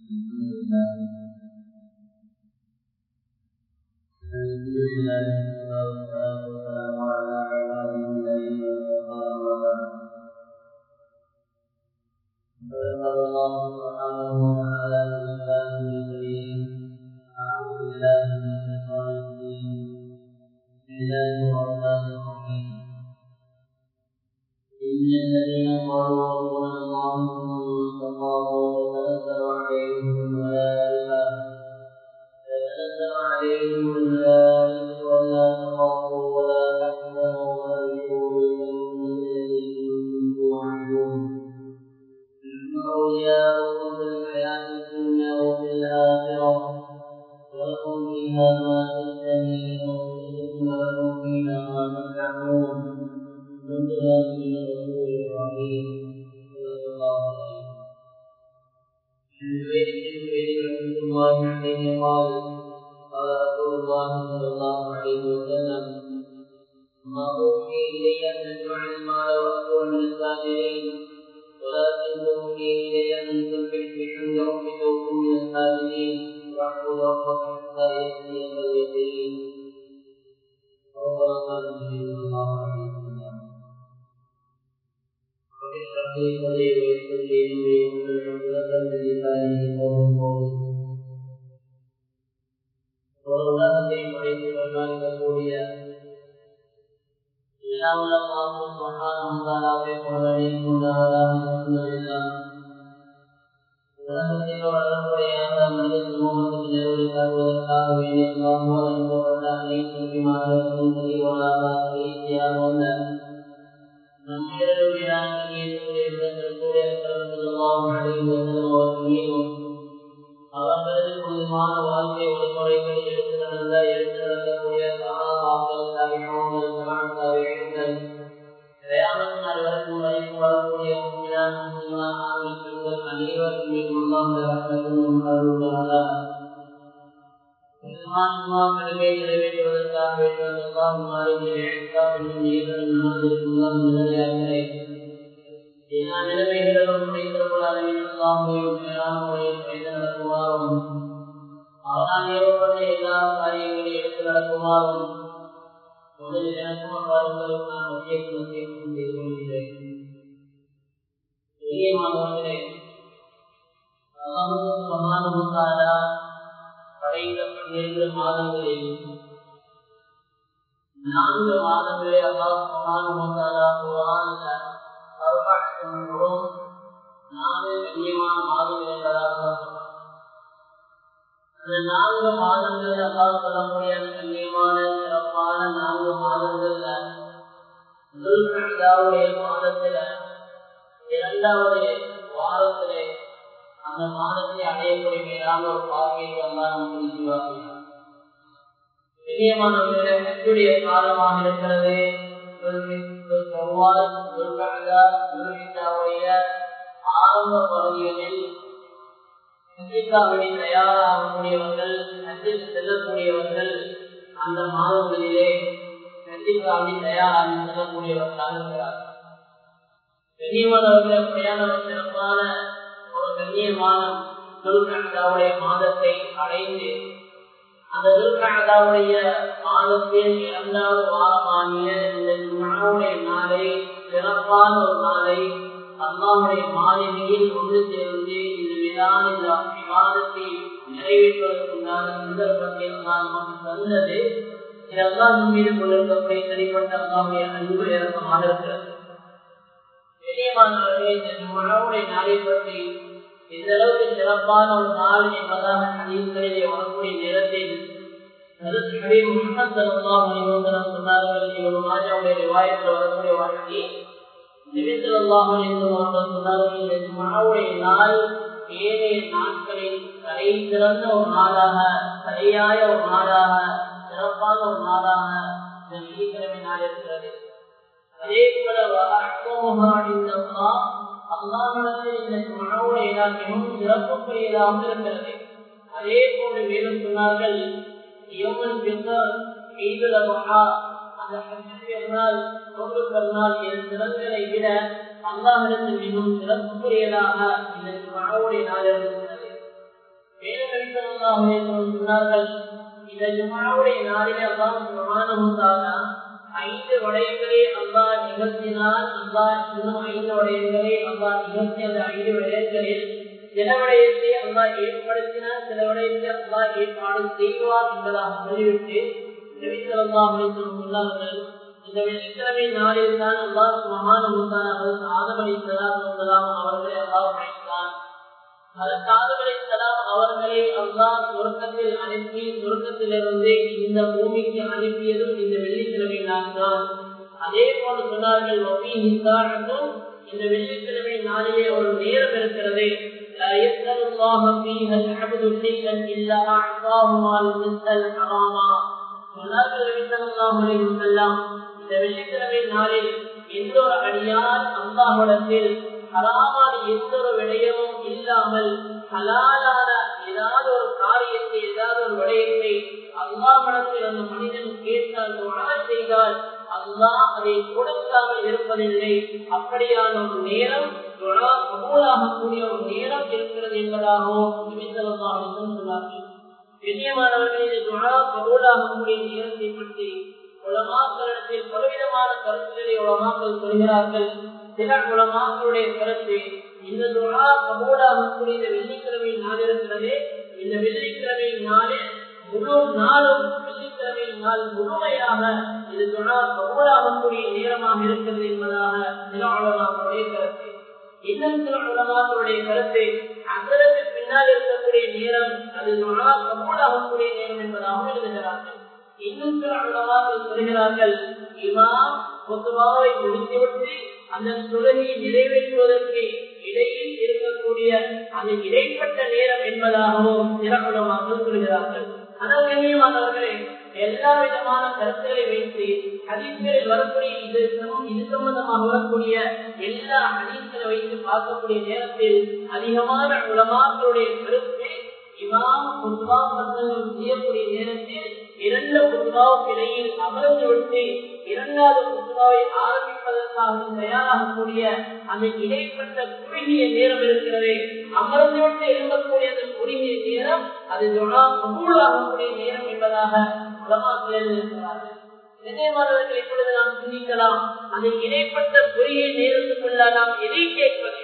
إن الذين قالوا ربنا الله ثم استقاموا تتنزل عليهم الملائكة تتنزل عليهم الملائكة ولا تخافوا ولا تحزنوا وأبشروا بالجنة التي كنتم توعدون نحن أولياؤكم في الحياة الدنيا وفي الآخرة ولكم فيها ما تشتهي أنفسكم ولكم فيها ما تدعون نزلا من رسول رحيم صلى الله عليه وسلم عن زبير بن زبير رحمه الله عليه قال قال رسول الله صلى الله عليه وسلم ما أوحي إلي أن أجمع المال وأكون من الساجدين ولكن أوحي إلي أن تسبح بحمد ربك وكن من الساجدين واعبد ربك حتى يأتيك اليقين وقال قال النبي صلى الله عليه وسلم واشرح لي صدري ويسر لي امري واحلل عقدة من لساني يفقهوا قولي உலகத்தை படைத்து பரிமாறிக்கக்கூடிய எல்லாம் அல்லாஹ் சுப்ஹானஹு தஆலாவை புகழி கொண்டவராக அல்ஹம்துலில்லாஹ் உலகத்தில் வளரக்கூடிய அந்த மனித சமூகத்துக்கு நிறுவனி தருவதற்காக வேண்டிய அல்லாஹ் அனுப்பப்பட்ட அனைத்து விமானங்களும் தெளிவாக ஈஸியாக வந்த நம்மிடருடைய இடத்திற்குரிய செல்லலாம் அவர்கள் மீதும் அவர்களது புனிதமான வாழ்க்கை வழிமுறைகளை எடுத்து நடந்த எடுத்து நடக்கக்கூடிய சகாபாக்கள் தவியோங்கள் தவிழ்கள் பிரயாணம் அனைவருக்கும் வரைக்கும் வரக்கூடிய உண்மையான முஸ்லிமான ஆண்கள் பெண்கள் அனைவருக்கும் மீதும் அருள்வதாக முஸ்லிமான்களுமே நிறைவேற்றுவதற்காக வேண்டுவதற்காக மாறுகிற என்னும் நீர்களும் நடந்திருக்கும் நிலையாகிறேன் எல்லா நிலைமைகளிலும் முடிந்தவர்கள் அளவில் அல்லாமையும் மேலான முறையில் செய்து நடக்குமாறும் அவனால் ஏற்பட்ட எல்லா காரியங்களையும் எடுத்து நடக்குமாறும் முதலில் எனக்கும் அவ்வாறுகளும் நான் முக்கியத்துவத்தை செய்து கொள்கிறேன் பெரிய மாணவர்களே அல்லாஹாலா படைத்த பன்னிரண்டு மாதங்களில் நான்கு மாதங்களே அல்லாஹாலா குரான்ல அருளாட்சியும் நான்கு கண்ணியமான மாதங்கள் என்பதாக அந்த நான்கு மாதங்கள் அல்லாஹ் சொல்லக்கூடிய கண்ணியமான சிறப்பான நான்கு மாதங்கள்ல துல்கடாவுடைய மாதத்துல இரண்டாவது வாரத்திலே அந்த மாதத்தை அடையக்கூடிய மேலான ஒரு பார்வையை அல்லாஹ் நமக்கு நிச்சயமாகிறார் கண்ணியமானவர்களே ஹஜ்ஜுடைய காலமாக இருக்கிறது ஆரம்ப பகுதிகளில் அமெரிக்காவில் தயாராகக்கூடியவர்கள் ஹஜ்ஜில் செல்லக்கூடியவர்கள் அந்த மாதங்களிலே அமெரிக்காவில் தயாராகி செல்லக்கூடியவர்களாக இருக்கிறார்கள் கண்ணியமானவர்கள் அப்படியான ஒரு சிறப்பான ஒரு கண்ணியமான துல்கண்டாவுடைய மாதத்தை அடைந்து அந்த துல்கண்டாவுடைய மாதத்தில் இரண்டாவது வாரமாகிய இந்த ஜுமாவுடைய நாளை சிறப்பான ஒரு நாளை அல்லாவுடைய மாளிகையில் ஒன்று சேர்ந்து இந்த விதான இந்த விவாதத்தை நிறைவேற்றுவதற்குண்டான சந்தர்ப்பத்தை அல்லா நமக்கு தந்தது இதெல்லாம் மீது கொண்டிருக்கக்கூடிய தனிப்பட்ட அல்லாவுடைய அன்பு இறக்கமாக இருக்கிறது பெரியமானவர்களே இந்த ஜுமாவுடைய நாளை பற்றி இந்த அளவுக்கு சிறப்பான ஒரு நாள் என்பதாக ஹதீஸ்களிலே வரக்கூடிய நேரத்தில் நாட்களில் தலை சிறந்த ஒரு நாளாக தலையாய ஒரு நாளாக சிறப்பான ஒரு நாளாக இந்த வெள்ளிக்கிழமை நாள் இருக்கிறது அதே போல அல்லாஹிடத்தில் இந்த மனவுடைய நாள் மிகவும் சிறப்புக்குரியதாக இருக்கிறது அதே போன்று மேலும் சொன்னார்கள் யோமன் பின்னர் ஈதுல மகா அந்த பெருநாள் நோக்கு பெருநாள் என் சிறந்ததை விட அல்லாஹிடத்தில் மிகவும் சிறப்புக்குரியதாக இந்த மனவுடைய நாள் இருக்கிறது சொன்னார்கள் இந்த ஜுமாவுடைய நாளிலே அல்லாஹ் சுபஹானஹு ஐந்து விடயங்களை அல்லாஹ் நிகழ்த்தினால் அல்லாஹ் இன்னும் ஐந்து விடயங்களை அல்லாஹ் நிகழ்த்தி அந்த ஐந்து விடயங்களில் சில விடயத்தை அல்லாஹ் ஏற்படுத்தினால் சில விடயத்தை அல்லாஹ் ஏற்பாடு செய்வார் என்பதாக சொல்லிவிட்டு சொன்னார்கள் இந்த வெள்ளிக்கிழமை நாளில் தான் அல்லாஹ் மகான அவர்கள் ஆதமளித்ததாக அவர்களை அல்லாஹ் அழைத்தான் அவர்களை அல்லாஹ் சொர்க்கத்தில் அனுப்பி சொர்க்கத்திலிருந்து இந்த பூமிக்கு அனுப்பியதும் இந்த வெள்ளிக்கிழமை தான் அதே போல சொன்னார்கள் இந்த வெள்ளிக்கிழமை நாளிலே ஒரு நேரம் இருக்கிறது لا يسأل الله فيها العبد شيئا إلا أعطاه ما يسأل حراما சொன்னார்கள் நபி ஸல்லல்லாஹு அலைஹி வஸல்லம் இந்த வெள்ளிக்கிழமை நாளில் எந்த ஒரு அடியார் அல்லாஹ்விடத்தில் ஹராமான எந்த ஒரு விடயமும் இல்லாமல் ஹலாலான ஏதாவது ஒரு காரியத்தை ஏதாவது ஒரு விடயத்தை அல்லாஹிடத்தில் அந்த மனிதன் கேட்டால் துணா செய்தால் அல்லாஹ் அதை கொடுக்காமல் இருப்பதில்லை அப்படியான ஒரு நேரம் துணா கபூலாகக்கூடிய ஒரு நேரம் இருக்கிறது என்பதாகவும் சொன்னார்கள் கண்ணியமானவர்களின் துணா கபூலாகக்கூடிய நேரத்தை பற்றி உலமாக்களிடத்தில் பலவிதமான கருத்துக்களை உலமாக்கள் சொல்கிறார்கள் சில உலமாக்களுடைய கருத்து இந்த துணா கபூலாகக்கூடிய இந்த வெள்ளிக்கிழமை நாள் இருக்கிறது இந்த வெள்ளிக்கிழமை நாளில் முழு நாளும் வெள்ளிக்கிழமை நாள் முழுமையாக இது துணா கபூலாகக்கூடிய நேரமாக இருக்கிறது என்பதாக சில உலமாக்களுடைய கருத்து இன்னும் சில உலமாக்களுடைய கருத்து அசருக்கு பின்னால் இருக்கக்கூடிய நேரம் அது துணா கபூலாகக்கூடிய நேரம் என்பதாக எழுதுகிறார்கள் இன்னும் சில உலமாக்கள் சொல்கிறார்கள் இமாம் பொதுவாவை முடித்துவிட்டு அந்த தொழுகையை நிறைவேற்றுவதற்கு இடையில் இருக்கக்கூடிய அந்த இடைப்பட்ட நேரம் என்பதாகவும் சிறப்புலமாக சொல்கிறார்கள் ஆனால் கண்ணியமானவர்களே எல்லா விதமான கருத்துக்களை வைத்து ஹதீஸ்களில் வரக்கூடிய இது இது சம்பந்தமாக வரக்கூடிய எல்லா ஹதீஸ்களை வைத்து பார்க்கக்கூடிய நேரத்தில் அதிகமான உலமாக்களுடைய கருத்து இமாம் புத்வா பிரசங்கம் செய்யக்கூடிய நேரத்தில் இரண்டு புத்வாவுக்கு இடையில் அமர்ந்து விட்டு இரண்டாவது புத்வாவை ஆரம்பிப்பதற்காக தயாராகக்கூடிய அந்த இடைப்பட்ட குறுகிய நேரம் இருக்கிறது அமர்ந்து விட்டு எழும்பக்கூடிய அந்த குறுகிய நேரம் அது கபூலாகக்கூடிய நேரம் என்பதாக உலமாக்கள் இருக்கிறார்கள் நினைவாளர்கள் இப்பொழுது நாம் சிந்திக்கலாம் அந்த இடைப்பட்ட குறுகிய நேரத்துக்குள்ள நாம் எதை கேட்பது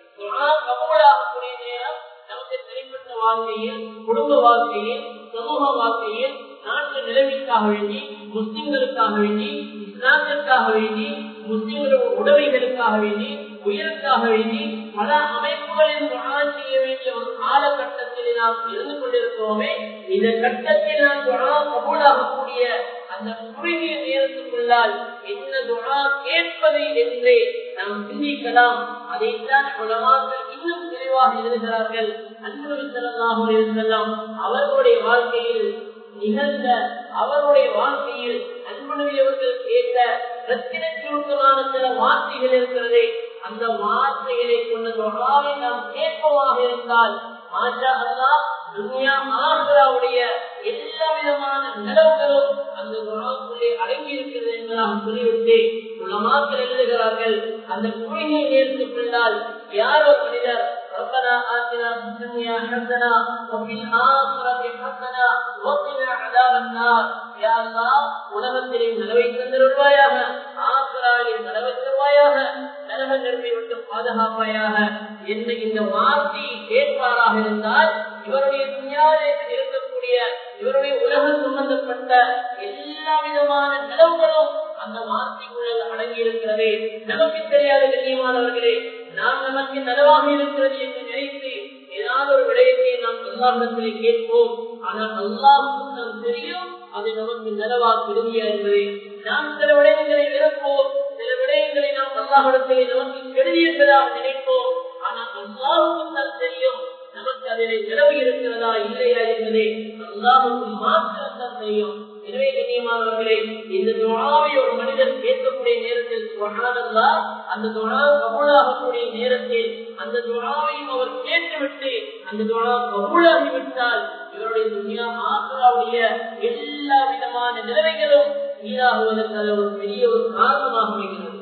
கபூலாகக்கூடிய நேரம் நமக்கு தனிப்பட்ட வாழ்க்கையில் குடும்ப வாழ்க்கையில் சமூக வாழ்க்கையில் நாட்டு நிலைமைக்காக வேண்டி முஸ்லிம்களுக்காக வேண்டி இஸ்லாத்திற்காக வேண்டி முஸ்லிம்களோட உடமைகளுக்காக வேண்டி உயிருக்காக வேண்டி பல அமைப்புகளில் துணா செய்ய வேண்டிய ஒரு காலகட்டத்தில் நாம் இருந்து கொண்டிருக்கிறோமே இந்த கட்டத்தில் நாம் துணா கபூலாகக்கூடிய அந்த குறுகிய நேரத்துக்குள்ளால் என்ன துணா கேட்பது என்று நாம் சிந்திக்கலாம் அதைத்தான் உலமாக்கள் இன்னும் தெளிவாக எழுதுகிறார்கள் அன்பு செல்லாம் அவர்களுடைய வாழ்க்கையில் நிகழ்ந்த அவருடைய வாழ்க்கையில் அன்புணவியவர்கள் கேட்ட ரத்தின சுருக்கமான சில வார்த்தைகள் இருக்கிறது அந்த வார்த்தைகளை கொண்ட தொழாவை நாம் கேட்பமாக இருந்தால் மாஷா அல்லா துன்யா ஆசிராவுடைய எல்லா விதமான நிலவுகளும் அந்த குணாவுக்குள்ளே அடங்கி இருக்கிறது என்பதாக சொல்லிவிட்டு உலமாக்கள் எழுதுகிறார்கள் அந்த குறுகிய நேரத்துக்குள்ளால் யாரோ மனிதர் ربنا آتنا في الدنيا حسنة وفي الآخرة حسنة وقنا عذاب النار يا الله உலகத்திலே நலவை தந்திருவாயாக ஆசிராவில் நலவை தருவாயாக நலக நெருப்பை விட்டு பாதுகாப்பாயாக என்ன இந்த வார்த்தையை கேட்பாராக இருந்தால் இவருடைய துணியாவில் இருக்கக்கூடிய இவருடைய உலகம் சம்பந்தப்பட்ட எல்லா விதமான நிலவுகளும் அந்த வார்த்தைக்குள்ள அடங்கி இருக்கிறது நமக்கு தெரியாத கண்ணியமானவர்களே நாம் நமக்கு நலவாக இருக்கிறது என்று நினைத்து ஏதாவது ஒரு விடயத்தை நாம் அல்லாஹிடத்திலே கேட்போம் ஆனால் அல்லாஹுக்கும் நாம் தெரியும் அது நமக்கு நலவா பெருமையா என்பது நாம் சில விடயங்களை விருப்போம் சில விடயங்களை நாம் அல்லாஹிடத்திலே நமக்கு கெடுதி என்பதாக நினைப்போம் ஆனால் அல்லாஹுக்கும் நாம் தெரியும் நமக்கு அதிலே நிலவு இருக்கிறதா இல்லையா என்பதை அல்லாஹுக்கு மாத்திரம் தான் தெரியும் எனவே கண்ணியமானவர்களே இந்த துணாவை ஒரு மனிதர் கேட்கக்கூடிய நேரத்தில் சுகானல்லா அந்த துணா கபூலாகக்கூடிய நேரத்தில் அந்த துணாவையும் அவர் கேட்டுவிட்டு அந்த துணா கபூலாகி விட்டால் இவருடைய துணியா ஆசிராவுடைய எல்லா விதமான நிலைமைகளும் ஈடாகுவதற்கு அது ஒரு பெரிய ஒரு காரணமாக அமைகிறது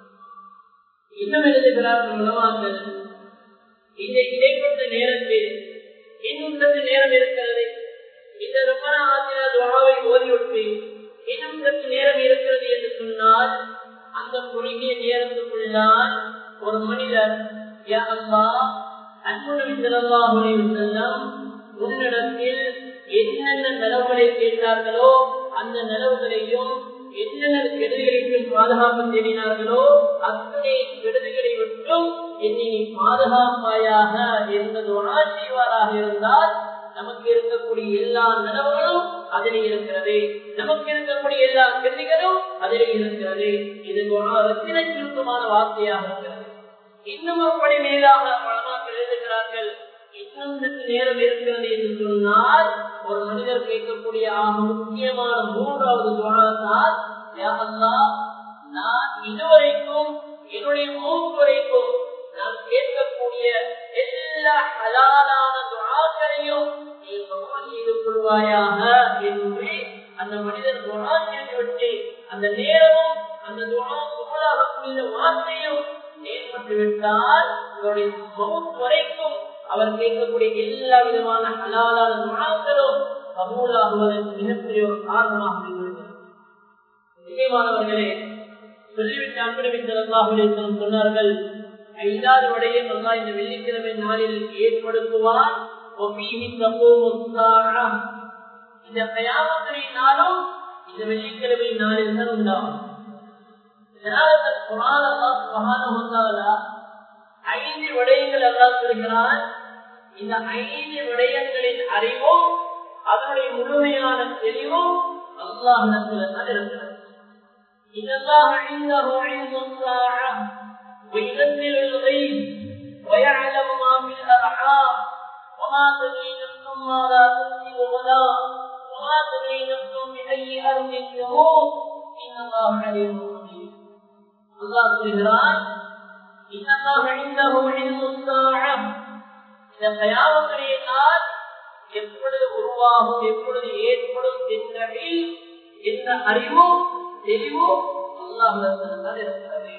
இன்னும் எழுதுகிறார்கள் உலமாக்கள் இந்த இடைப்பட்ட நேரத்தில் இன்னும் சற்று நேரம் இருக்கிறது துவாவை ஓதிவிட்டு இன்னும் சற்று நேரம் இருக்கிறது என்று சொன்னால் அந்த குறுகிய நேரத்துக்குள்ளால் ஒரு மனிதர் யா அல்லா அன்புடன் செல்லவாஹுலே செல்லம் உன்னிடத்தில் என்னென்ன நிலவுகளை கேட்டார்களோ அந்த நிலவுகளையும் என்னென்ன கெடுதிகளுக்கும் பாதுகாப்பு தேடினார்களோ அத்தனை கெடுதிகளை விட்டும் என்னை நீ பாதுகாப்பாயாக என்பதோனா செய்வாராக இருந்தால் நமக்கு இருக்கக்கூடிய எல்லா நிலவுகளும் அதில் இருக்கிறது நமக்கு இருக்கக்கூடிய எல்லா கெடுதிகளும் அதில் இருக்கிறது இது ரத்தின சுருக்கமான வார்த்தையாக இருக்கிறது இன்னும் அப்படி மேலாக பலமாக்கள் எழுதுகிறார்கள் இன்னும் சற்று நேரம் இருக்கிறது என்று சொன்னால் ஒரு மனிதர் கேட்கக்கூடிய ஆக முக்கியமான மூன்றாவது துவாரத்தால் நான் இதுவரைக்கும் என்னுடைய மூன்று வரைக்கும் நான் கேட்கக்கூடிய எல்லா ஹலாலான துவாக்களையும் நீ கபூல் செய்து கொள்வாயாக என்று அந்த மனிதர் துவா செய்துவிட்டு அந்த நேரமும் அந்த துவா கபூலாகக்கூடிய வார்த்தையும் ஏற்பட்டு விட்டால் இவருடைய மவுத் வரைக்கும் அவர் கேட்கக்கூடிய எல்லா விதமான ஹலாலான துவாக்களும் கபூலாகுவதற்கு மிகப்பெரிய ஒரு காரணமாக இருக்கிறது நிச்சயமானவர்களே சொல்லிவிட்டு அன்புடன் சொன்னார்கள் ஐந்தாவது விடையை நல்லா இந்த வெள்ளிக்கிழமை நாளில் ஏற்படுத்துவார் இந்த கயாமத்தினை நாளும் இந்த வெள்ளிக்கிழமை நாளில் தான் உண்டாகும் ஐந்து விடயங்கள் எல்லாம் சொல்கிறான் இந்த ஐந்து விடயங்களின் அறிவும் அதனுடைய முழுமையான தெளிவும் அல்லாஹிடத்தில் தான் இருக்கிறது இதெல்லாம் عنده علم الساعة وينزل الغيث ويعلم ما في الأرحام وما تدري نفس ماذا تكسب غدا وما تدري نفس بأي أرض تموت إن الله عليم خبير الله சொல்கிறான் إن الله عنده علم الساعة இந்த கயாமத்துடைய நாள் எப்பொழுது உருவாகும் எப்பொழுது ஏற்படும் என்ற என்ற அறிவும் தெளிவும் அல்லாஹ் இருக்கிறது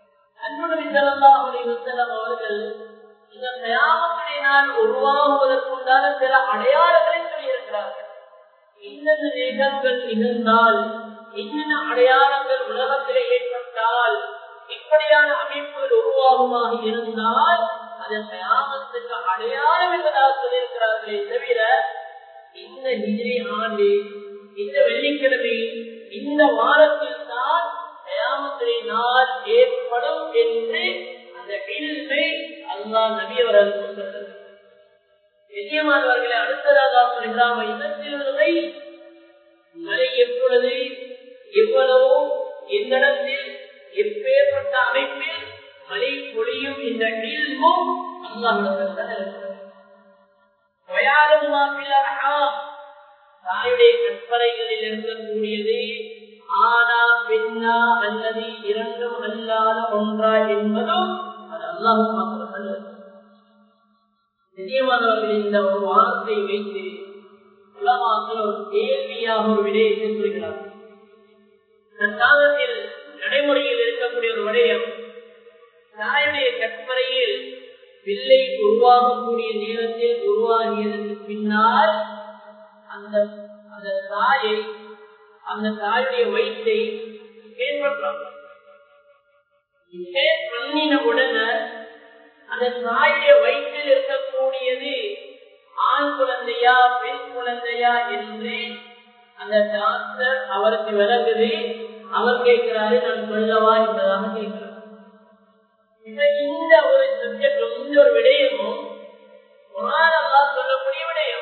அவர்கள் இந்த கயாமத்துடைய நாள் உருவாகுவதற்குண்டான சில அடையாளங்களை சொல்லியிருக்கிறார்கள் இன்னென்ன நிகழ்வுகள் நிகழ்ந்தால் என்னென்ன அடையாளங்கள் உலகத்திலே ஏற்பட்டால் இப்படியான அமைப்புகள் உருவாகுமாக இருந்தால் அது கயாமத்துக்கு அடையாளம் என்பதாக சொல்லியிருக்கிறார்களே தவிர இந்த ஹிஜ்ரி ஆண்டு இந்த வெள்ளிக்கிழமை இந்த வாரத்தில் தான் கயாமத்தினை நாள் ஏற்படும் என்று அந்த இல்மை அல்லா நபியவர்கள் சொன்னது நிச்சயமானவர்களை அடுத்ததாக சொல்கிறாம இனத்திலுள்ளதை மழை எப்பொழுது எவ்வளவோ எந்த இடத்தில் எப்பேற்பட்ட அமைப்பில் மழை பொழியும் இந்த இல்மும் அல்லாஹிடத்தில் தாயுடைய கற்பனைகளில் இருக்கக்கூடியது ஆனா பெண்ணா அல்லது இரண்டும் அல்லாத ஒன்றா என்பதும் அது அல்லாஹ் மாத்திரமல்ல நிச்சயமானவர்கள் இந்த ஒரு வார்த்தை வைத்து உலமாக்கள் ஒரு கேள்வியாக ஒரு விடயத்தை சொல்கிறார் தற்காலத்தில் நடைமுறையில் இருக்கக்கூடிய ஒரு விடயம் தாயுடைய கற்பனையில் பிள்ளை உருவாகக்கூடிய நேரத்தில் உருவாகியதற்கு பின்னால் அந்த அந்த தாயை அந்த தாயுடைய வயிற்றை ஏற்படுறாங்க பண்ணின உடனே அந்த தாயுடைய வயிற்றில் இருக்கக்கூடியது ஆண் குழந்தையா பெண் குழந்தையா என்று அந்த டாக்டர் அவருக்கு விளங்குது அவர் கேட்கிறாரு நான் சொல்லவா என்பதாக கேட்கிறார் இந்த ஒரு சப்ஜெக்ட் இந்த ஒரு விடயமும் சொல்லக்கூடிய விடயம்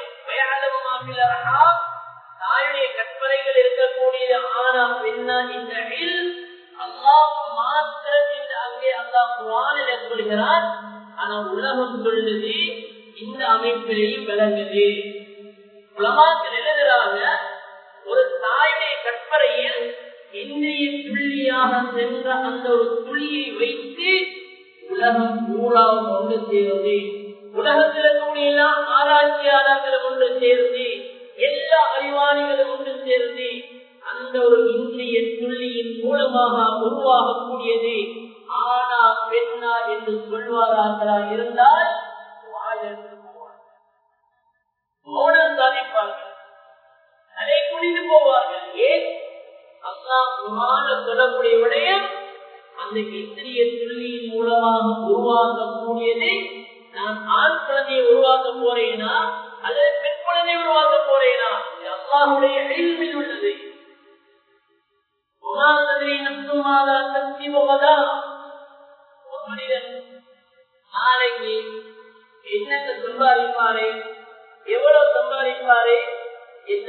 தாயுடைய கற்பனைகள் இருக்கக்கூடியது ஆனா பெண்ணா இந்த அல்லாஹ் மாத்திரம் என்று அங்கே அல்லாஹ் குரானில சொல்கிறார் ஆனா உலகம் சொல்லுது இந்த அமைப்பிலேயும் விளங்குது உலமாக்கள் எழுதுறாங்க ஒரு தாயுடைய கற்பனையில் இந்திய துள்ளியாக சென்ற அந்த ஒரு துளியை வைத்து உலகம் பூரா கொண்டு சேர்ந்து உலகத்தில் இருக்கக்கூடிய எல்லா ஆராய்ச்சியாளர்களும் ஒன்று சேர்ந்து எல்லா அறிவாளிகளும் ஒன்று சேர்ந்து அந்த ஒரு இந்திய துள்ளியின் மூலமாக உருவாகக்கூடியது ஆனா பெண்ணா என்று சொல்வார்களா இருந்தால் மௌனம் சாதிப்பார்கள் அதை குடிந்து குரான சொல்லக்கூடிய விடயம் அந்த இந்திரிய துருவியின் மூலமாக உருவாக்கக்கூடியதை நான் ஆண் குழந்தையை உருவாக்க போறேனா அல்லது பெண் குழந்தையை உருவாக்க போறேனா இது அல்லாஹுடைய அழிவில் உள்ளது மனிதன் நாளைக்கு என்னென்ன சம்பாதிப்பாரு எவ்வளவு சம்பாதிப்பாரு என்ற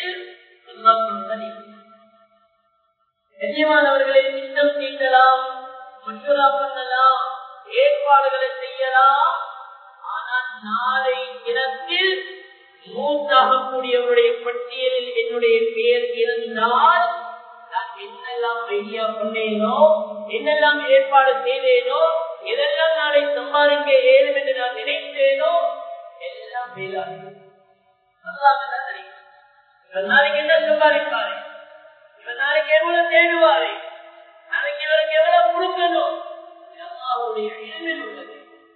கண்ணியமானவர்களை திட்டம் தீட்டலாம் மற்றலா பண்ணலாம் ஏற்பாடுகளை செய்யலாம் ஆனால் நாளை தினத்தில் மூத்தாகக்கூடியவருடைய பட்டியலில் என்னுடைய பெயர் இருந்தால் நான் என்னெல்லாம் ஐடியா பண்ணேனோ என்னெல்லாம் ஏற்பாடு செய்தேனோ எதெல்லாம் நாளை சம்பாதிக்க ஏதும் என்று நான் நினைத்தேனோ எல்லாம் மேலாக நாளைக்கு என்ன சம்பாதிப்பாரு இவன் நாளைக்கு எவ்வளவு தேடுவாரு நாளைக்கு இவருக்கு எவ்வளவு கொடுக்கணும் அல்லாவுடைய இயல்பில் உள்ளது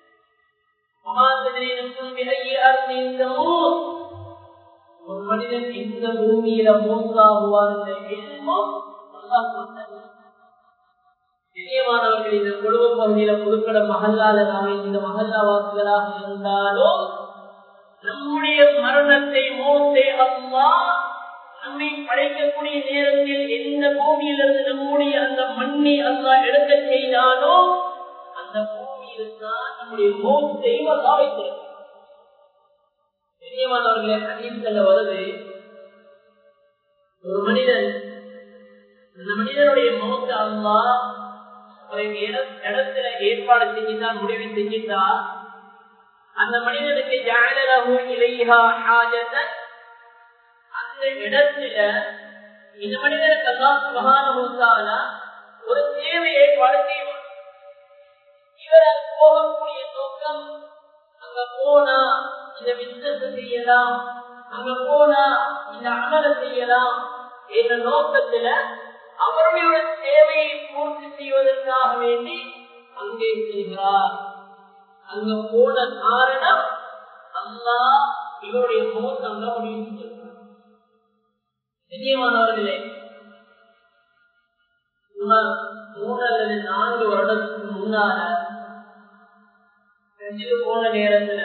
ஒரு மனிதன் எந்த பூமியில மூன்றாகுவார் நிச்சயமானவர்கள் இந்த குடும்ப பகுதியில புதுக்கட மகல்லாளராக இந்த மகல்லா வாக்குகளாக இருந்தாலும் நம்முடைய மரணத்தை மோசே அம்மா நம்மை படைக்கக்கூடிய நேரத்தில் எந்த பூமியிலிருந்து நம்முடைய அந்த மண்ணை அல்லா எடுக்க செய்தாலோ அந்த பூமியில் தான் நம்முடைய மோசை அல்லா வைத்திருக்கிறார் பெரியமானவர்களே ஹதீஸ்ல வருது ஒரு மனிதன் அந்த மனிதனுடைய முகத்தை அல்லா இடத்துல ஏற்பாடு செஞ்சுதான் முடிவு செஞ்சுட்டா அந்த மனிதனுக்கு ஜானரகு இலைஹா ஹாஜத்தன் அந்த இடத்துல இந்த மனிதனுக்கு எல்லாம் சுகான ஒரு தேவையை ஏற்பாடு செய்வார் இவர் அது போகக்கூடிய நோக்கம் அங்க போனா இந்த பிசினஸ் செய்யலாம் அங்க போனா இந்த அமலை செய்யலாம் என்ற நோக்கத்துல அவருடைய தேவையை பூர்த்தி செய்வதற்காக வேண்டி அங்கே செல்கிறார் அங்க போன காரணம் அல்லா இவருடைய முகத்தை அங்க முடிவு செஞ்சிருக்கிறார் நிச்சயமானவர்களே மூணு அல்லது நான்கு வருடத்துக்கு முன்னால போன நேரத்துல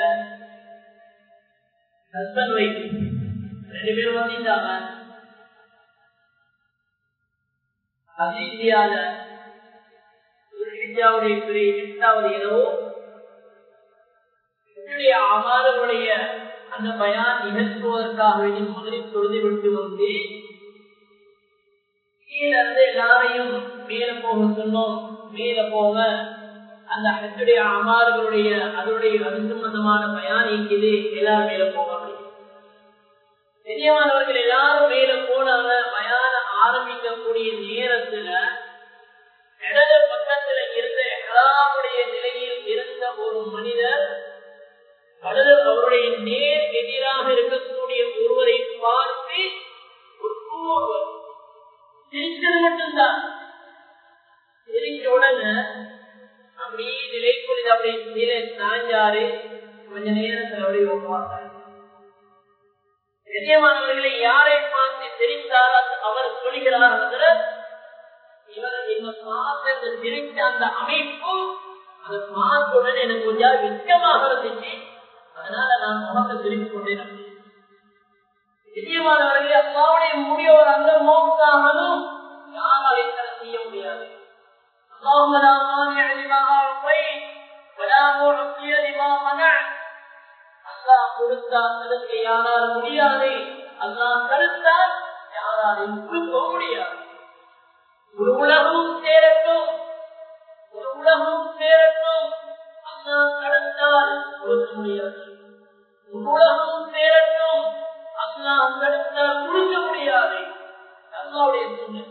ஹஸ்பண்ட் ஒய்ஃப் ரெண்டு பேரும் வந்துட்டாங்க அதிர்ச்சியால இந்தியாவுடைய பிறை எட்டாவது இரவு அமாரனுடைய அந்த பயான் நிகழ்த்துவதற்காக வேண்டி முதலில் தொழுது விட்டு வந்து கீழே இருந்து எல்லாரையும் மேல போக சொன்னோம் மேல போக அந்த ஹஜ்ஜுடைய அமார்களுடைய அதனுடைய அது சம்பந்தமான பயான் இருக்குது எல்லாரும் மேல போக பெரியமானவர்கள் எல்லாரும் மேல போனாங்க பயான ஆரம்பிக்கக்கூடிய நேரத்துல இடது பக்கத்துல இருந்த எகலாமுடைய நிலையில் இருந்த ஒரு மனிதர் அல்லது அவருடைய நேர் எதிராக இருக்கக்கூடிய ஒருவரை பார்த்து ஒருவர் சிரிச்சது மட்டும்தான் சிரிச்ச உடனே அப்படியே நிலை குறித்து அப்படியே கீழே சாஞ்சாரு கொஞ்ச நேரத்தில் அப்படியே வைப்பாங்க நிச்சயமானவர்களை யாரை பார்த்து தெரிந்தால் அவர் சொல்கிறார் இவர் என்ன பார்த்த சிரித்த அந்த அமைப்பு அதை பார்த்தவுடன் எனக்கு கொஞ்சம் வெட்கமாக இருந்துச்சு அதனால நான் முகத்தை திருப்பி கொண்டேன் நிச்சயமானவர்களே அல்லாவுடைய முடியவர் அந்த மோக்காகலும் யாரால் தர செய்ய முடியாது اللهم لا مانع لما اعطيت ولا معطي لما منعت அல்லாஹ் கொடுத்தால் தடுக்க யாரால் முடியாது அல்லாஹ் தடுத்தால் யாராலையும் கொடுக்க முடியாது ஒரு உலகமும் சேரட்டும் ஒரு உலகமும் சேரட்டும் அல்லாஹ் தடுத்தால் கொடுக்க முடியாது ஒரு உலகமும் சேரட்டும் அல்லாஹ் தடுத்தால் கொடுக்க முடியாது அல்லாவுடைய சூழ்நிலை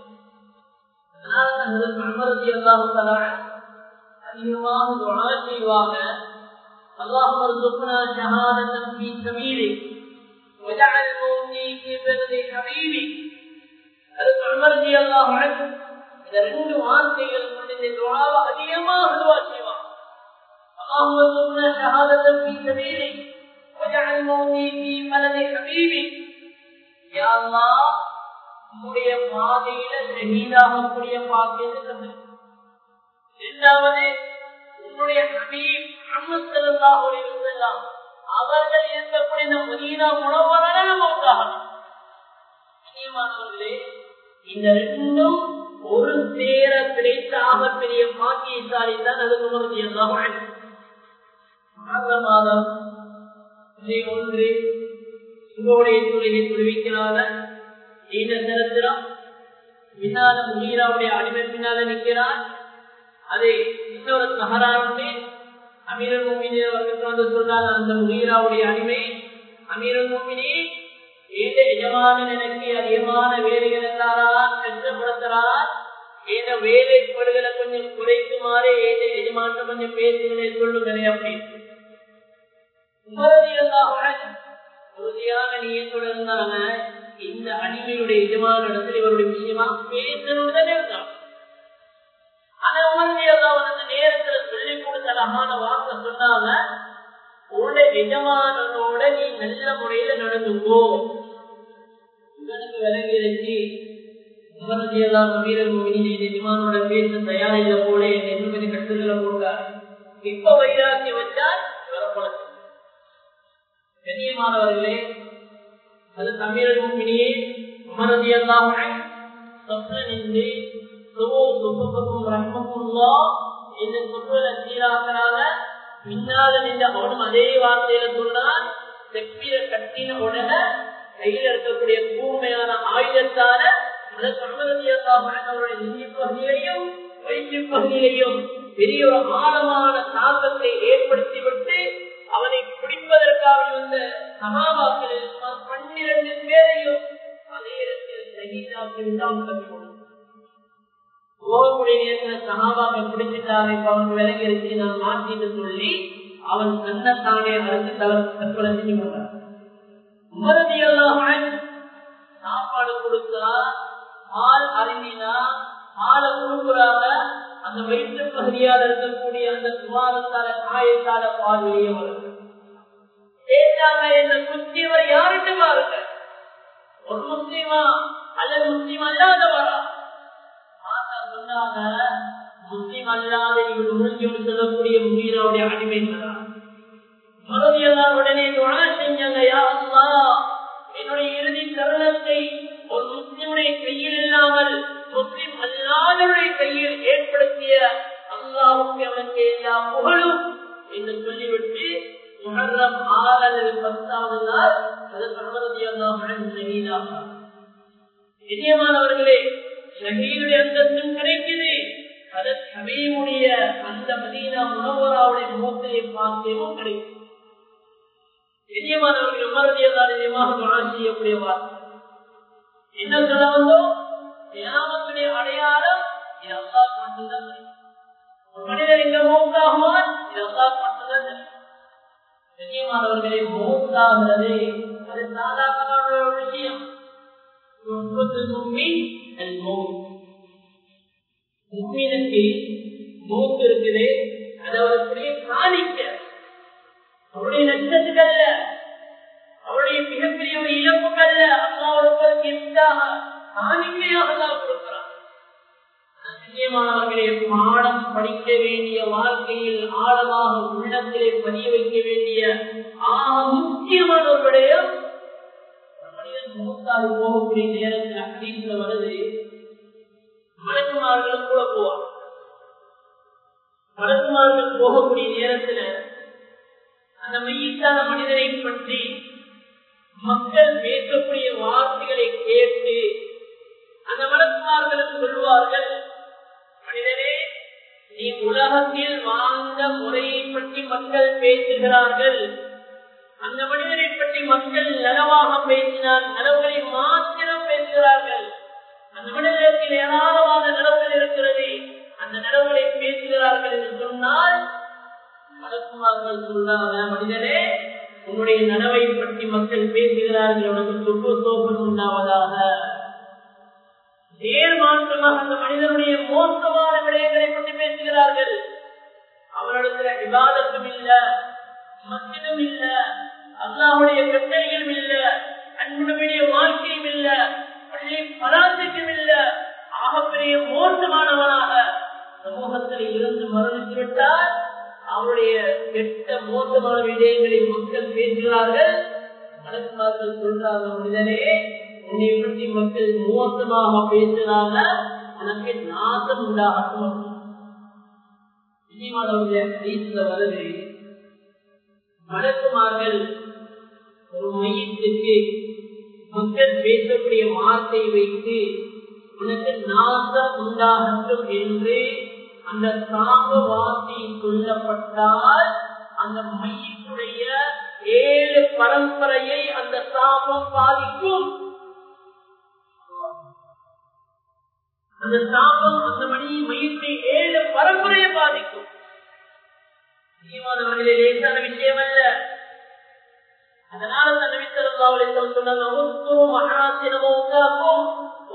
அதிகமாக துணா செய்வாங்க اللهم ارزقنا شهادة في سبيلك واجعل موتي في بلد حبيبك அதுக்கு உமர் ஜி அல்லாஹ் இந்த ரெண்டு வார்த்தைகள் கொண்டு இந்த துவாவை அதிகமாக துவா செய்வான் اللهم ارزقنا شهادة في سبيلك واجعل موتي في بلد حبيبك يا الله உன்னுடைய பாதையில ஷஹீதாகக்கூடிய பாக்கியத்தை தந்து இரண்டாவது உன்னுடைய ஹபீப் முஹம்மது ஸல்லல்லாஹு அலைஹி வஸல்லம் அவர்கள் இருக்கக்கூடிய இந்த மதீனா முனவரான மௌத்தாகணும் கண்ணியமானவர்களே இந்த ரெண்டும் ஒரு சேர கிடைத்த ஆகப்பெரிய பாக்கியசாலி தான் அது உமரது எல்லாம் மாதம் இதை ஒன்று உங்களுடைய தொழிலை தொழுவிக்கிறாத நீண்ட தினத்திரம் பின்னால முகீராவுடைய அடிமை பின்னால நிற்கிறார் அது இன்னொரு சஹராவுடைய அமீரல் மூமினி அவர்களுக்கு வந்து சொன்னார் அந்த முகீராவுடைய அடிமை அமீரல் மூமினி ஏத எஜமானன் எனக்கு அதிகமான வேலைகளை தாரார் கஷ்டப்படுத்துறார் ஏத வேலைப்படுகளை கொஞ்சம் குறைக்குமாறு ஏத எஜமான கொஞ்சம் பேசுகளை சொல்லுங்களே அப்படின்னு உறுதியான நீயத்தோடு இருந்தாங்க இந்த அடிமையுடைய எஜமான இடத்துல இவருடைய விஷயமா பேசணும்னு தானே இருந்தாங்க ஆனா உறுதியெல்லாம் அந்த நேரத்துல சொல்லி கொடுத்த அழகான வார்த்தை சொன்னாங்க உன்னுடைய எஜமானனோட நீ நல்ல முறையில நடந்துக்கோ இவனுக்கு விலகி இருந்துச்சு உமரதியெல்லாம் வீரர் மோகினி எஜமானோட பேச தயாரில்ல போல என்ன கொஞ்சம் கட்டுதல போட்டார் இப்ப வைராக்கியம் வச்சால் இவரை குழந்தை கண்ணியமானவர்களே அது தமிழர் முன்பினியே உமரதியெல்லாம் சொப்ன நின்று சுபோ சுப்பக்கும் ரஹ்மக்குல்லா என்று சொல்வதை சீராக்கிறாங்க பின்னால நின்ற அவனும் அதே வார்த்தையில சொன்னான் செப்பில கட்டின உடனே கையில இருக்கக்கூடிய கூர்மையான ஆயுதத்தால அவருடைய நிதி பகுதியிலையும் வயிற்று பகுதியிலையும் பெரிய ஒரு ஆழமான தாக்கத்தை ஏற்படுத்திவிட்டு அவனை பிடிப்பதற்காக வந்த சமாபாக்களில் பன்னிரண்டு பேரையும் அதே இடத்தில் சகிதாக்கில் தான் கற்றுக்கொள்ளும் போகக்கூடிய நேரத்தில் சகாபாக்கள் பிடிச்சிட்டாங்க இப்ப அவன் விலகி இருக்கு நான் மாற்றிட்டு சொல்லி அவன் தன்னைத்தானே அறுத்து தவறு தற்கொலை செஞ்சு கொண்டான் உமரதியெல்லாம் சாப்பாடு கொடுத்தா பால் அருந்தினா பாலை கொடுக்குறாங்க அந்த வயிற்று பகுதியால் இருக்கக்கூடிய அந்த சுவாரத்தால காயத்தால பால் வெளியே வருது கேட்டாங்க என்ன முஸ்லீமர் யாருன்னு பாருங்க ஒரு முஸ்லீமா அல்லது முஸ்லீம் அல்லாதவரா சொன்னாங்க முஸ்லீம் அல்லாத இவர் முடிஞ்சு சொல்லக்கூடிய முகீராவுடைய அடிமை மறுபடியெல்லாம் உடனே துணா செஞ்சாங்க யா அல்லா என்னுடைய இறுதி தருணத்தை ஒரு முஸ்லிமுடைய கையில் இல்லாமல் முஸ்லிம் அல்லாதவருடைய கையில் ஏற்படுத்திய அல்லாவுக்கு அவனுக்கு எல்லா புகழும் என்று சொல்லிவிட்டு முகர்றம் ஆறாவது பத்தாவது நாள் அது பர்வதியெல்லாம் இனியமானவர்களே ஷஹீதுடைய அந்தஸ்தும் கிடைக்குது அதற்கு ஹபீமுடைய அந்த மதீனா முனவராவுடைய முகத்திலே பாக்கியமும் கிடைக்கும் நிச்சயமானவர்கள் உமரதியெல்லாம் நிஜமாக துணா செய்யக்கூடிய வார்த்தை என்ன சொல்ல வந்தோம் தியாமத்துடைய அடையாளம் இது அல்லா மட்டும்தான் ஒரு மனிதர் இங்க மௌத்தாகுவான் இது அல்லா மட்டும்தான் நிச்சயமானவர்களை மௌத்தாகிறது அது சாதாரணமான ஒரு விஷயம் முக்மீனுக்கு மூத்து இருக்குது அது அவருடைய காணிக்க அவருடைய நட்சத்துக்கு அல்ல அவருடைய மிகப்பெரிய ஒரு இழப்புக்கு அல்ல அல்லாவுக்கு எதாக காணிக்கையாக தான் கொடுக்கிறார் நிச்சயமானவர்களே பாடம் படிக்க வேண்டிய வாழ்க்கையில் ஆழமாக உள்ளத்திலே பதிய வைக்க வேண்டிய ஆக முக்கியமான ஒரு விடயம் மனிதன் மூத்தாது போகக்கூடிய நேரத்தில் அக்கீட்டில் வருது மலக்குமார்களும் கூட போவார் மலக்குமார்கள் போகக்கூடிய நேரத்துல அந்த மையத்தான மனிதனை பற்றி மக்கள் பேசக்கூடிய வார்த்தைகளை கேட்டு அந்த மலக்குமார்களும் சொல்லுவார்கள் மனிதனே நீ உலகத்தில் வாழ்ந்த முறையை பற்றி மக்கள் பேசுகிறார்கள் அந்த மனிதரை பற்றி மக்கள் நலவாக பேசினால் நலவுகளை மாத்திரம் பேசுகிறார்கள் அந்த மனிதத்தில் ஏராளமான நிலவுகள் இருக்கிறது அந்த நிலவுகளை பேசுகிறார்கள் என்று சொன்னால் மலக்குமார்கள் சொன்னாங்க மனிதனே உன்னுடைய நனவை பற்றி மக்கள் பேசுகிறார்கள் உனக்கு சொப்பு சோப்பம் உண்டாவதாக நேர் மாற்றமாக அந்த மனிதனுடைய மோசமான விடயங்களை பற்றி பேசுகிறார்கள் அவரிடத்துல விவாதத்தும் இல்ல மத்தினும் இல்ல அல்லாவுடைய கட்டளைகளும் இல்ல அன்புடைய வாழ்க்கையும் இல்ல பள்ளி பல மோசமான விடயங்களை மக்கள் பேசுகிறார்கள் மலக்குமார்கள் சொல்றாங்க மனிதனே உன்னை பற்றி மக்கள் மோசமாக பேசுறாங்க உனக்கு நாசம் உண்டாகட்டும் வருது மலக்குமார்கள் ஒரு மையத்துக்கு மக்கள் பேசக்கூடிய வார்த்தை வைத்து உனக்கு நாசம் உண்டாகட்டும் என்று அந்த சாப வார்த்தை சொல்லப்பட்டால் அந்த மையத்துடைய ஏழு பரம்பரையை அந்த சாபம் பாதிக்கும் அந்த சாபம் அந்த மணி மையத்தை ஏழு பரம்பரையை பாதிக்கும் முக்கியமானவர்களே லேசான விஷயம் அல்ல அதனால அந்த நபித்தரல்லாவளை சொன்னாங்க மகாசினமோக்காக்கும்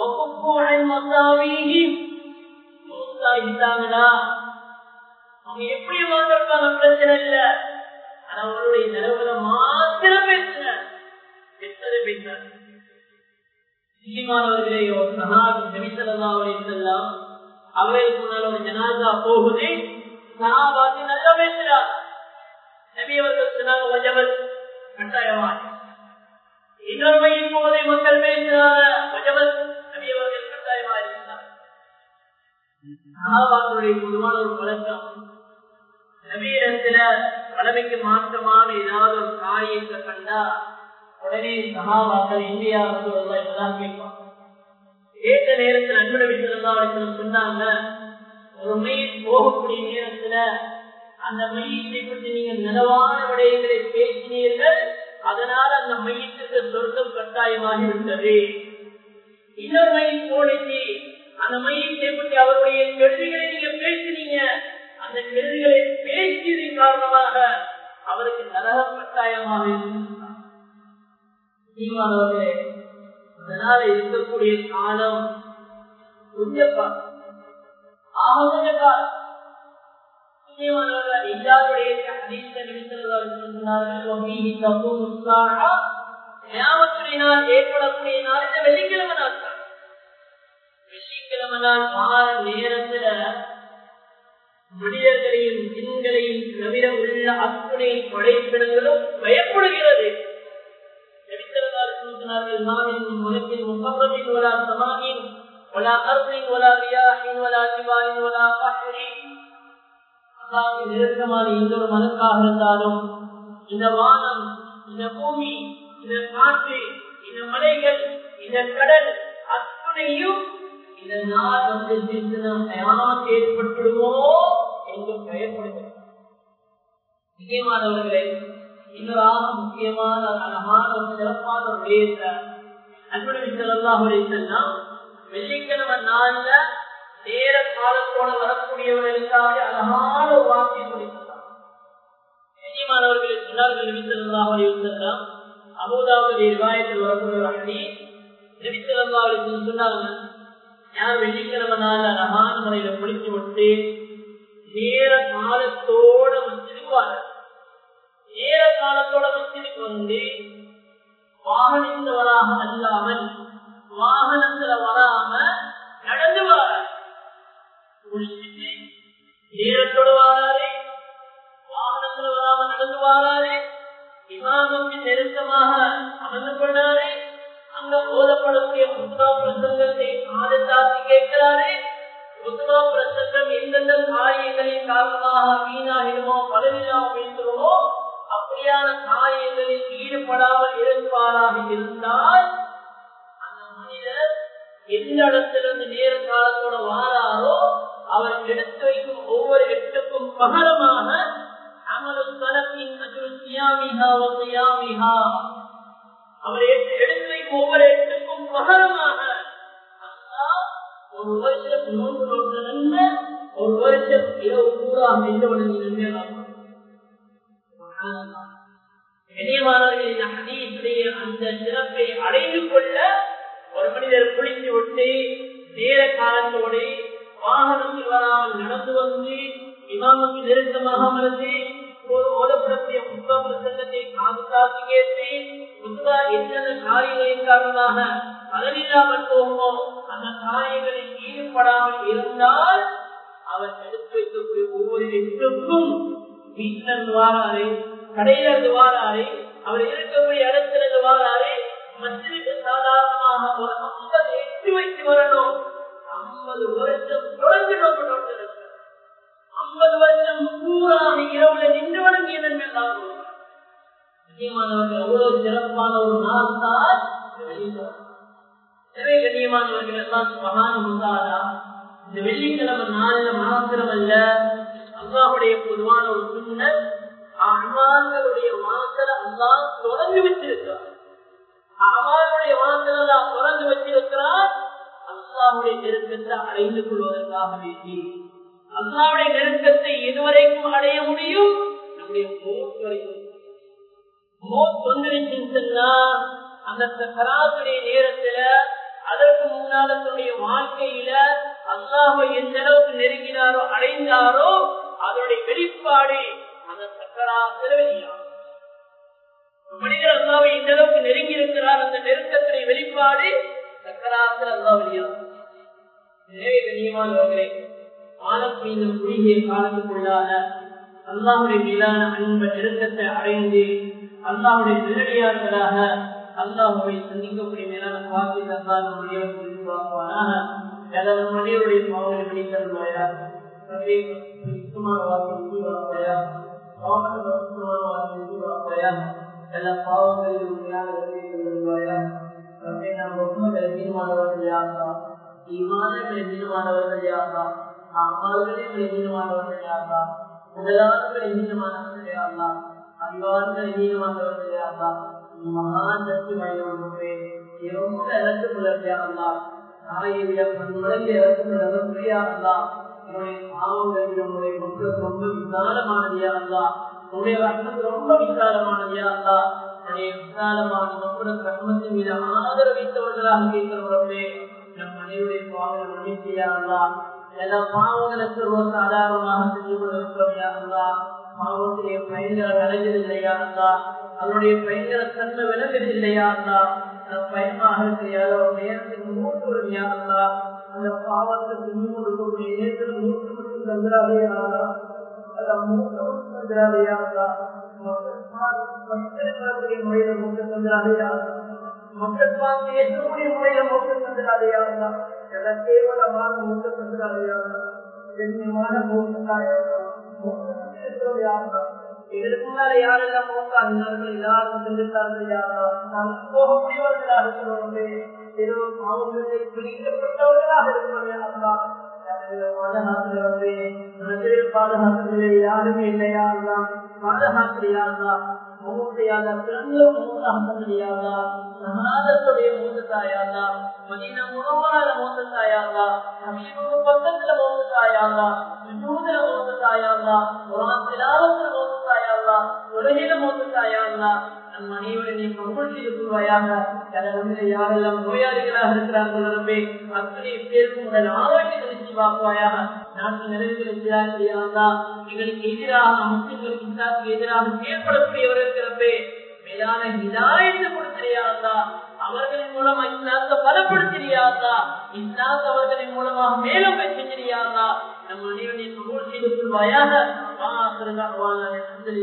அவங்க எப்படி வாழ்ந்திருப்பாங்க பிரச்சனை இல்ல ஆனா அவருடைய நிலவுல மாத்திரம் பேசுன எத்தனை பேசுறாங்க முக்கியமானவர்களே ஒரு சகாபி நபித்தரல்லாவளை செல்லாம் அவருக்கு முன்னால் ஒரு ஜனாதா போகுது சகாபாத்தி நல்லா பேசுறார் நபி அவர்கள் சொன்னாங்க வஜபல் கட்டாயமாக இன்னொரு மையின் போதை மக்கள் பேசுகிறார வஜபல் நபி அவர்கள் கட்டாயமாக இருக்கிறார் சகாபாக்களுடைய பொதுவான ஒரு பழக்கம் நவீனத்தில கடமைக்கு மாற்றமான ஏதாவது ஒரு காரியத்தை கண்டா உடனே சகாபாக்கள் இந்தியா இப்பதான் கேட்பாங்க கேட்ட நேரத்தில் அன்புட வீட்டில் சொன்னாங்க ஒரு மையம் போகக்கூடிய நேரத்துல அந்த மையத்தை பற்றி நீங்க நிலவான விடயங்களை பேசினீர்கள் அதனால் அந்த மையத்துக்கு சொர்க்கம் கட்டாயமாகி விட்டது இன்னொரு மையம் போனிச்சு அந்த மையத்தை பற்றி அவருடைய கெடுதிகளை நீங்க பேசினீங்க அந்த கெடுதிகளை பேசியதன் காரணமாக அவருக்கு நரகம் கட்டாயமாக இருந்தவர்களே அதனால இருக்கக்கூடிய காலம் கொஞ்சம் ஆக கொஞ்ச காலம் ஏற்படக்கூடிய நாள் இந்த வெள்ளிக்கிழமை நாள் தான் வெள்ளிக்கிழமை நாள் மாற நேரத்துல மனிதர்களையும் பெண்களையும் தவிர உள்ள அத்துணை படைப்பிடங்களும் பயப்படுகிறது உலகின் முகமதின் வலா சமாகின் ولا أرض ولا رياح ولا جبال ولا بحر நெருக்கமான எந்த ஒரு மனக்காக இருந்தாலும் இந்த வானம் இந்த பூமி இந்த காற்று இந்த மலைகள் இந்த கடல் அத்துணையும் இந்த நாள் வந்து தயார் ஏற்பட்டுடுமோ என்று பயப்படுகிறது முக்கியமானவர்களே இன்னொரு முக்கியமான அழகான ஒரு சிறப்பான ஒரு விடயத்தை அன்புடன் செல்லாம் வெள்ளிக்கிழமை நாள்ல நேர காலத்தோட வரக்கூடியவர்களுக்காக அழகான ஒரு வார்த்தையை சொல்லித்தந்தார் நிச்சயமானவர்களை சொன்னார்கள் நிமித்தலாம் அபுதாவுடைய விவாயத்தில் வரக்கூடிய ஒரு அடி நிமித்தலாவுடைய சொன்னாங்க யார் வெள்ளிக்கிழமை நாள் அழகான முறையில குளித்து விட்டு நேர காலத்தோட வச்சிருப்பாங்க நேர காலத்தோட வச்சிருக்கு வந்து வாகனத்தவராக அல்லாமல் வாகனத்துல வராம நடந்து வராரு குளிச்சுட்டு நேரத்தோடு வாராரு வாகனத்துல வராம நடந்து வாராரு இமாமுக்கு நெருக்கமாக அமர்ந்து கொண்டாரு அங்க போதப்படக்கூடிய முத்ரா பிரசங்கத்தை ஆதத்தாக்கி கேட்கிறாரு முத்ரா பிரசங்கம் எந்தெந்த காரியங்களின் காரணமாக வீணாகிடுமோ பதவியில்லாம பேசுறோமோ அப்படியான காரியங்களில் ஈடுபடாமல் இருப்பாராக இருந்தால் எந்த இடத்திலிருந்து நேர காலத்தோட வாராரோ அவர் எடுத்து வைக்கும் ஒவ்வொரு எட்டுக்கும் பகரமாக அமலு தலத்தின் அவர் எடுத்து வைக்கும் ஒவ்வொரு எட்டுக்கும் பகரமாக ஒரு வருஷம் நோன்பு நோட்டு நன்மை ஒரு வருஷம் இரவு பூரா மென்று வழங்கி நன்மையாக கண்ணியமானவர்கள் இந்த ஹதீசுடைய அந்த சிறப்பை அடைந்து கொள்ள ஒரு மனிதர் குளித்து விட்டு நேர காலத்தோடு வாகனத்தில் வராமல் நடந்து வந்து இமாமுக்கு நெருக்கமாக அமர்ந்து ஒரு ஓதப்படக்கூடிய முத்தாம சங்கத்தை காது காத்து கேட்டு முத்தா என்னென்ன காரியங்களின் காரணமாக பலனில்லாமல் போகுமோ அந்த காரியங்களில் ஈடுபடாமல் இருந்தால் அவர் எடுத்து வைக்கக்கூடிய ஒவ்வொரு எட்டுக்கும் வீட்டில் வாராரு கடையில இருந்து வாராரு அவர் இருக்கக்கூடிய இடத்துல இருந்து வாராரு மசிலுக்கு சாதாரணமாக ஒரு ஐம்பது எட்டு வைத்து வரணும் ஐம்பது வருஷம் தொடர்ந்து நோக்கு நோட்டு ஐம்பது வருஷம் பூரா இரவுல நின்று வணங்கிய நன்மை தான் கண்ணியமானவர்கள் அவ்வளவு சிறப்பான ஒரு நாள் தான் எனவே கண்ணியமானவர்கள் எல்லாம் மகான முந்தாரா இந்த வெள்ளிக்கிழமை நாள்ல மாத்திரம் அல்ல அல்லாவுடைய பொதுவான ஒரு சுண்ணர் அம்மாக்களுடைய வாசல அல்லா தொடர்ந்து வச்சிருக்கிறார் அம்மாவுடைய வாசல் அல்லா தொடர்ந்து வச்சிருக்கிறார் அல்லாவுடைய நெருக்கத்தை அடைந்து கொள்வதற்காக வேண்டி அல்லாவுடைய நெருக்கத்தை இதுவரைக்கும் அடைய முடியும் நம்முடைய மோட் வரைக்கும் மோட் வந்துருச்சுன்னு சொன்னா அந்த சராசுடைய நேரத்துல அதற்கு முன்னால தன்னுடைய வாழ்க்கையில அல்லாஹை எந்த அளவுக்கு நெருங்கினாரோ அடைந்தாரோ அதனுடைய வெளிப்பாடு அந்த சக்கராசில வெளியாகும் மனிதர் அல்லாவை எந்த அளவுக்கு நெருங்கி இருக்கிறார் அந்த நெருக்கத்துடைய வெளிப்பாடு சக்கராசில அல்லா வெளியாகும் எனவே கண்ணியமானவர்களே காலத்தில் இந்த குறுகிய காலத்துக்குள்ளான அல்லாவுடைய மீதான அன்ப நெருக்கத்தை அடைந்து அல்லாவுடைய நேரடியார்களாக அல்லாஹுவை சந்திக்கக்கூடிய மேலான பாக்கி தந்தால் நம்முடைய வாக்குவானாக எனது மனிதருடைய பாவனை பண்ணி தருவாயா சுத்தமான வாக்கு வாக்குவாயா சுத்தமான வாக்கு வாக்குவாயா எல்லா பாவங்களிலும் உண்மையான தருவாயா நாம் ரொம்ப கலகீனமானவர்கள் யாரா ஈமான கலகீனமானவர்கள் யாரா அம்மாவுகளே கலகீனமானவர்கள் யாரா முதலாவது கலகீனமானவர்கள் யாரா அறிவார்ந்த கலகீனமானவர்கள் யாரா மகான் சக்தி வாய்ந்தவர்களே ரொம்ப இறந்து புலர்ச்சியாகலா நாளையை விட பன்மடங்கு இறந்து புலர்ச்சியாகலா உங்களுடைய பாவங்கள் உங்களுடைய மக்கள் ரொம்ப விசாலமானதியாகலா உங்களுடைய ரத்தம் ரொம்ப விசாலமானதியாகலா உங்களுடைய விசாலமான மக்கள் கர்மத்தின் மீது ஆதரவித்தவர்களாக கேட்கிறவர்களே நம் அனைவருடைய பாவங்கள் மன்னிச்சியாகலா எல்லா பாவங்களுக்கு ஒரு சாதாரணமாக செஞ்சு கொண்டிருக்கிறோம் பாவத்துடைய பயன்கள் அடைஞ்சதில்லையா இருந்தா அவருடைய பயங்கர தன்மை விலகிறது இல்லையா இருந்தா பயமாக இருக்கிறையாதோ நேரத்துக்கு மூன்று உரிமையா இருந்தா அந்த பாவத்துக்கு முன் கொடுக்கக்கூடிய நேரத்தில் மூன்று மட்டும் தந்துடாதே ஆதா அத மூன்று மட்டும் தந்துடாதே ஆதா மக்களுடைய முறையில மூன்று தந்துடாதே ஆதா மக்கள் பார்த்து ஏற்றக்கூடிய முறையில மூன்று தந்துடாதே ஆதா எல்லாம் கேவலமான மூன்று தந்துடாதே ஆதா கண்ணியமான மூன்று தாயாதா மூன்று தந்துடாதே ஆதா இதற்கு முன்னால யாரெல்லாம் மோசாடினார்கள் எல்லாரும் சென்றுட்டார்கள் யாரா நாம் போகக்கூடியவர்களாக சொல்லுவோமே ஏதோ பாவங்களை பிடிக்கப்பட்டவர்களாக இருப்பவர்களா பாதுகாக்கிறே யாருமே இல்லையா பாதுகாக்கிறியாதா மௌத்தையாதா பிறந்த மௌத்தாகக்கூடியாதா சகாதத்துடைய மூத்தத்தாயாதா மதின உணவான மூத்தத்தாயாதா அமீபுக்கு பக்கத்துல மூத்தத்தாயாதா சுஜூதல மூத்தத்தாயாதா குராத்திலாவத்துல மூத்தத்தாயாதா உலகில மூத்தத்தாயாதா நம் அனைவரும் நீ கபூல் செய்து கொள்வாயாக யாரெல்லாம் நோயாளிகளாக இருக்கிறார்களே அத்தனை பேருக்கும் உங்கள் ஆரோக்கியத்தை நிச்சயமாக்குவாயாக நாட்டு நிறைவேற்கிறார்களா எங்களுக்கு எதிராக முஸ்லிம்களுக்கு இஸ்லாத்துக்கு எதிராக செயல்படக்கூடியவர் இருக்கிறப்பே மேலான ஹிதாயத்தை கொடுத்திரியாதா அவர்களின் மூலமா இஸ்லாத்தை பலப்படுத்திரியாதா இஸ்லாத் அவர்களின் மூலமாக மேலும் செஞ்சிரியாதா நம் அனைவரையும் கபூல் செய்து கொள்வாயாக